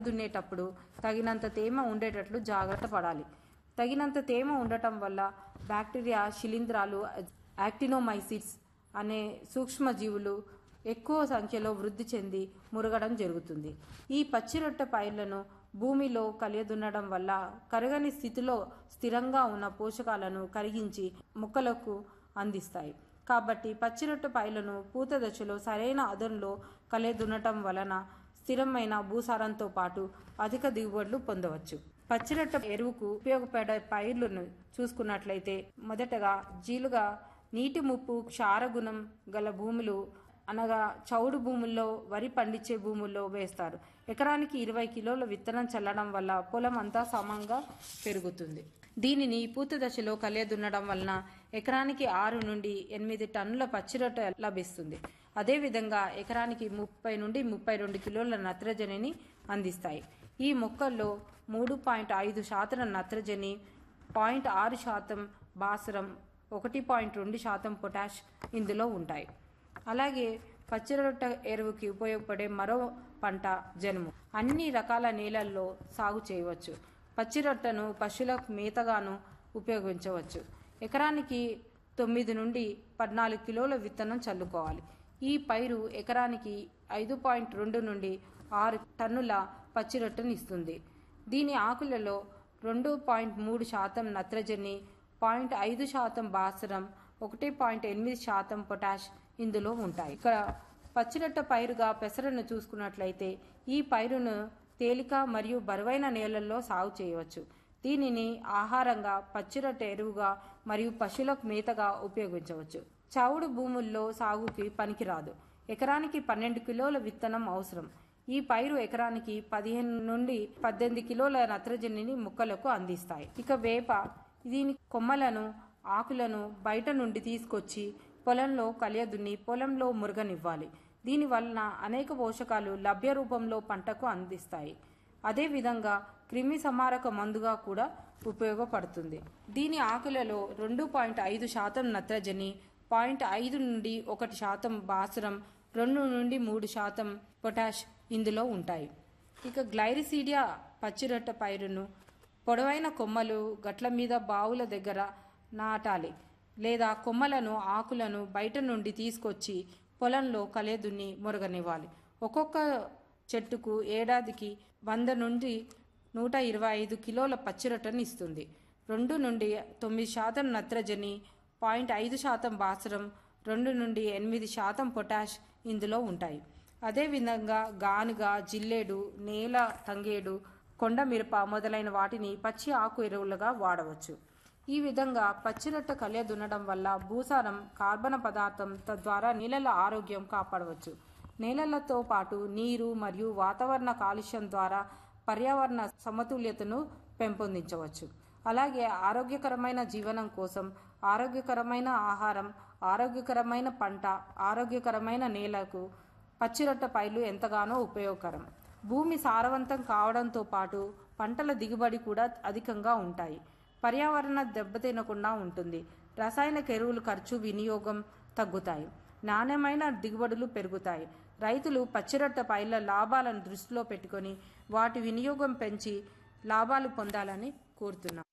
దున్నేటప్పుడు తగినంత తేమ ఉండేటట్లు జాగ్రత్త పడాలి తగినంత తేమ ఉండటం వల్ల బ్యాక్టీరియా శిలీంధ్రాలు యాక్టినోమైసిట్స్ అనే సూక్ష్మజీవులు ఎక్కువ సంఖ్యలో వృద్ధి చెంది మురగడం జరుగుతుంది ఈ పచ్చిరొట్టె పైర్లను భూమిలో కలియదున్నడం వల్ల కరగని స్థితిలో స్థిరంగా ఉన్న పోషకాలను కరిగించి మొక్కలకు అందిస్తాయి కాబట్టి పచ్చిరొట్టె పైర్లను పూత దశలో సరైన అదనులో కలియదున్నటం వలన స్థిరమైన భూసారంతో పాటు అధిక దిగుబడులు పొందవచ్చు పచ్చిరొట్ట ఎరువుకు ఉపయోగపడే పైర్లను చూసుకున్నట్లయితే మొదటగా జీలుగా నీటి ముప్పు క్షారగుణం గల భూములు అనగా చౌడు భూముల్లో వరి పండించే భూముల్లో వేస్తారు ఎకరానికి ఇరవై కిలోల విత్తనం చల్లడం వల్ల పొలం అంతా సమంగా పెరుగుతుంది దీనిని పూత దశలో కలియ దున్నడం వలన ఎకరానికి ఆరు నుండి ఎనిమిది టన్నుల పచ్చిరొట్ట లభిస్తుంది అదేవిధంగా ఎకరానికి ముప్పై నుండి ముప్పై రెండు కిలోల నత్రజనిని అందిస్తాయి ఈ మొక్కల్లో మూడు పాయింట్ ఐదు శాతం నత్రజని పాయింట్ ఆరు శాతం భాస్వరం ఒకటి పాయింట్ రెండు శాతం పొటాష్ ఇందులో ఉంటాయి అలాగే పచ్చిరొట్ట ఎరువుకి ఉపయోగపడే మరో పంట జనుము అన్ని రకాల నేలల్లో సాగు చేయవచ్చు పచ్చిరొట్టను పశువులకు మేతగాను ఉపయోగించవచ్చు ఎకరానికి తొమ్మిది నుండి పద్నాలుగు కిలోల విత్తనం చల్లుకోవాలి ఈ పైరు ఎకరానికి ఐదు పాయింట్ రెండు నుండి ఆరు టన్నుల పచ్చిరొట్టను ఇస్తుంది దీని ఆకులలో రెండు పాయింట్ మూడు శాతం నత్రజని పాయింట్ ఐదు శాతం భాస్వరం ఒకటి పాయింట్ ఎనిమిది శాతం పొటాష్ ఇందులో ఉంటాయి ఇక్కడ పచ్చిరొట్ట పైరుగా పెసరను చూసుకున్నట్లయితే ఈ పైరును తేలిక మరియు బరువైన నేలల్లో సాగు చేయవచ్చు దీనిని ఆహారంగా పచ్చిరొట్ట ఎరువుగా మరియు పశువులకు మేతగా ఉపయోగించవచ్చు చౌడు భూముల్లో సాగుకి పనికిరాదు ఎకరానికి పన్నెండు కిలోల విత్తనం అవసరం ఈ పైరు ఎకరానికి పదిహేను నుండి పద్దెనిమిది కిలోల నత్రజనిని మొక్కలకు అందిస్తాయి ఇక వేప దీని కొమ్మలను ఆకులను బయట నుండి తీసుకొచ్చి పొలంలో కలియదున్ని పొలంలో మురగనివ్వాలి దీని వలన అనేక పోషకాలు లభ్య రూపంలో పంటకు అందిస్తాయి అదేవిధంగా క్రిమి సంహారక మందుగా కూడా ఉపయోగపడుతుంది దీని ఆకులలో రెండు పాయింట్ ఐదు శాతం నత్రజని పాయింట్ ఐదు నుండి ఒకటి శాతం భాస్వరం రెండు నుండి మూడు శాతం పొటాష్ ఇందులో ఉంటాయి ఇక గ్లైరిసీడియా పచ్చిరొట్ట పైరును పొడవైన కొమ్మలు గట్ల మీద బావుల దగ్గర నాటాలి లేదా కొమ్మలను ఆకులను బయట నుండి తీసుకొచ్చి పొలంలో కలేదున్ని మురగనివ్వాలి ఒక్కొక్క చెట్టుకు ఏడాదికి వంద నుండి నూట ఇరవై ఐదు కిలోల పచ్చిరొట్టను ఇస్తుంది రెండు నుండి తొమ్మిది శాతం నత్రజని పాయింట్ ఐదు శాతం భాస్వరం రెండు నుండి ఎనిమిది శాతం పొటాష్ ఇందులో ఉంటాయి అదేవిధంగా గానుగ జిల్లేడు నేల తంగేడు కొండ మిరప మొదలైన వాటిని పచ్చి ఆకు ఎరువులుగా వాడవచ్చు ఈ విధంగా పచ్చిరొట్ట కలియ దున్నడం వల్ల భూసారం కార్బన పదార్థం తద్వారా నేలల ఆరోగ్యం కాపాడవచ్చు నేలలతో పాటు నీరు మరియు వాతావరణ కాలుష్యం ద్వారా పర్యావరణ సమతుల్యతను పెంపొందించవచ్చు అలాగే ఆరోగ్యకరమైన జీవనం కోసం ఆరోగ్యకరమైన ఆహారం ఆరోగ్యకరమైన పంట ఆరోగ్యకరమైన నేలకు పచ్చిరొట్ట పైర్లు ఎంతగానో ఉపయోగకరం భూమి సారవంతం కావడంతో పాటు పంటల దిగుబడి కూడా అధికంగా ఉంటాయి పర్యావరణ దెబ్బతినకుండా ఉంటుంది రసాయనిక ఎరువులు ఖర్చు వినియోగం తగ్గుతాయి నాణ్యమైన దిగుబడులు పెరుగుతాయి రైతులు పచ్చిరొట్ట పైర్ల లాభాలను దృష్టిలో పెట్టుకొని వాటి వినియోగం పెంచి లాభాలు పొందాలని కోరుతున్నాం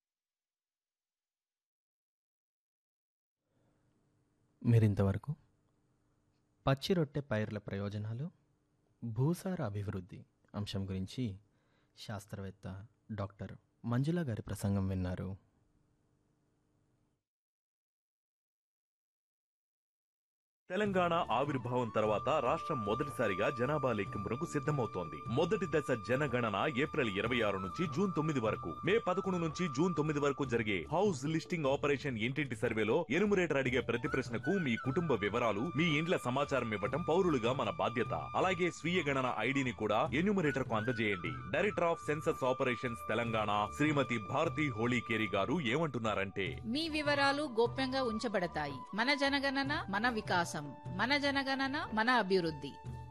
మీరింతవరకు పచ్చి రొట్టె పైర్ల ప్రయోజనాలు భూసార అభివృద్ధి అంశం గురించి శాస్త్రవేత్త డాక్టర్ మంజుల గారి ప్రసంగం విన్నారు తెలంగాణ ఆవిర్భావం తర్వాత రాష్ట్రం మొదటిసారిగా జనాభా లెక్కింపునకు సిద్ధమవుతోంది మొదటి దశ జనగణన ఏప్రిల్ ఇరవై ఆరు నుంచి జూన్ తొమ్మిది వరకు మే పదకొండు నుంచి జూన్ తొమ్మిది వరకు జరిగే హౌస్ లిస్టింగ్ ఆపరేషన్ ఇంటింటి సర్వేలో ఎనుమరేటర్ అడిగే ప్రతి ప్రశ్నకు మీ కుటుంబ వివరాలు మీ ఇండ్ల సమాచారం ఇవ్వటం పౌరులుగా మన బాధ్యత అలాగే స్వీయ గణన ఐడిని కూడా ఎన్యూమరేటర్ కు అందజేయండి director of census operations Telangana Shrimati Bharati Holikeri గారు ఏమంటున్నారంటే మీ వివరాలు గోప్యంగా ఉంచబడతాయి మన జనగణన మన వికాసం మన జనగణన మన అభివృద్ధి